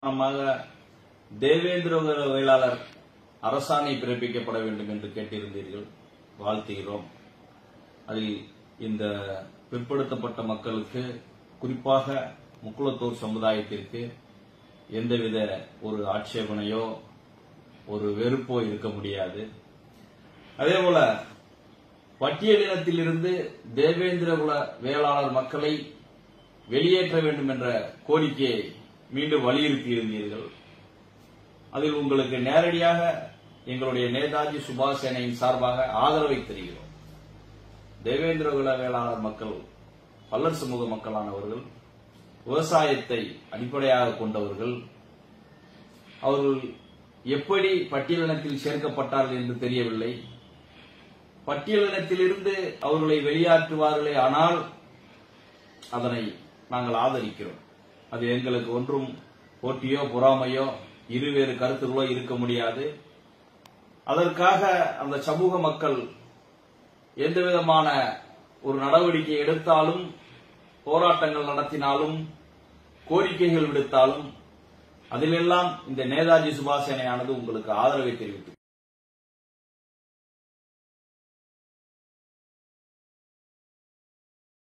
காரணமாக தேவேந்திர வேளாளர் அரசாணை பிறப்பிக்கப்பட வேண்டும் என்று கேட்டிருந்தீர்கள் வாழ்த்துகிறோம் அதில் இந்த பிற்படுத்தப்பட்ட மக்களுக்கு குறிப்பாக முக்குளத்தூர் சமுதாயத்திற்கு எந்தவித ஒரு ஆட்சேபனையோ ஒரு வெறுப்போ இருக்க முடியாது அதேபோல பட்டியலினத்திலிருந்து தேவேந்திர குல வேளாளர் மக்களை வெளியேற்ற வேண்டும் என்ற கோரிக்கையை மீண்டும் வலியுறுத்தி இருந்தீர்கள் அதில் உங்களுக்கு நேரடியாக எங்களுடைய நேதாஜி சுபாஷ் சேனையின் சார்பாக ஆதரவை தெரிகிறோம் தேவேந்திர குல வேளாளர் மக்கள் பல்லர் சமூக மக்களானவர்கள் விவசாயத்தை அடிப்படையாக கொண்டவர்கள் அவர்கள் எப்படி பட்டியலினத்தில் சேர்க்கப்பட்டார்கள் என்று தெரியவில்லை பட்டியலினத்திலிருந்து அவர்களை வெளியாற்றுவார்களே ஆனால் அதனை நாங்கள் ஆதரிக்கிறோம் அது எங்களுக்கு ஒன்றும் போட்டியோ பொறாமையோ இருவேறு கருத்துகளோ இருக்க முடியாது அதற்காக அந்த சமூக மக்கள் எந்த விதமான ஒரு நடவடிக்கை எடுத்தாலும் போராட்டங்கள் நடத்தினாலும் கோரிக்கைகள் விடுத்தாலும் அதிலெல்லாம் இந்த நேதாஜி சுபாஷ் சேனையானது உங்களுக்கு ஆதரவை தெரிவித்து